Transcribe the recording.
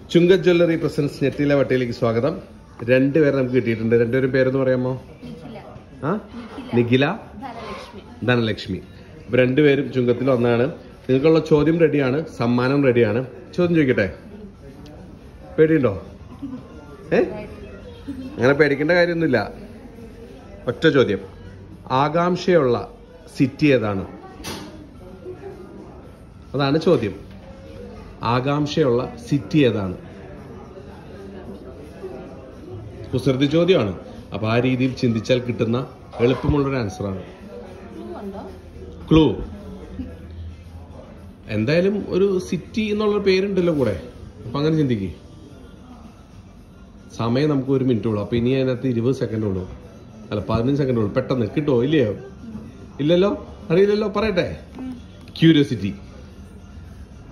ചുങ്ക jewellery presence നെറ്റിലെ വട്ടിയിലേക്ക് സ്വാഗതം രണ്ടുപേരെ നമുക്ക് കിട്ടിയിട്ടുണ്ട് രണ്ടുപേരും പേരെന്ന് പറയാമോ നിഖില ആ നിഖില ധനലക്ഷ്മി ധനലക്ഷ്മി ഇപ്പൊ രണ്ടുപേരും ചുങ്കത്തിൽ വന്നതാണ് നിങ്ങൾക്കുള്ള ചോദ്യം റെഡിയാണ് സമ്മാനം റെഡിയാണ് ചോദ്യം ചോദിക്കട്ടെ പേടിയുണ്ടോ ഏ അങ്ങനെ പേടിക്കേണ്ട കാര്യമൊന്നുമില്ല ഒറ്റ ചോദ്യം ആകാംക്ഷയുള്ള സിറ്റി ഏതാണ് അതാണ് ചോദ്യം ആകാംക്ഷയുള്ള സിറ്റി ഏതാണ് കുസൃതി ചോദ്യമാണ് അപ്പൊ ആ രീതിയിൽ ചിന്തിച്ചാൽ കിട്ടുന്ന എളുപ്പമുള്ളൊരു ആൻസറാണ് ഉണ്ടോ ക്ലൂ എന്തായാലും ഒരു സിറ്റി എന്നുള്ള പേരുണ്ടല്ലോ കൂടെ അപ്പൊ അങ്ങനെ ചിന്തിക്ക് സമയം നമുക്ക് ഒരു മിനിറ്റ് ഉള്ളൂ അപ്പൊ ഇനി അതിനകത്ത് ഇരുപത് സെക്കൻഡ് ഉള്ളൂ അല്ല പതിനഞ്ച് സെക്കൻഡ് ഉള്ളൂ പെട്ടെന്ന് കിട്ടുമോ ഇല്ലയോ ഇല്ലല്ലോ അറിയില്ലല്ലോ പറയട്ടെ ക്യൂരിയോസിറ്റി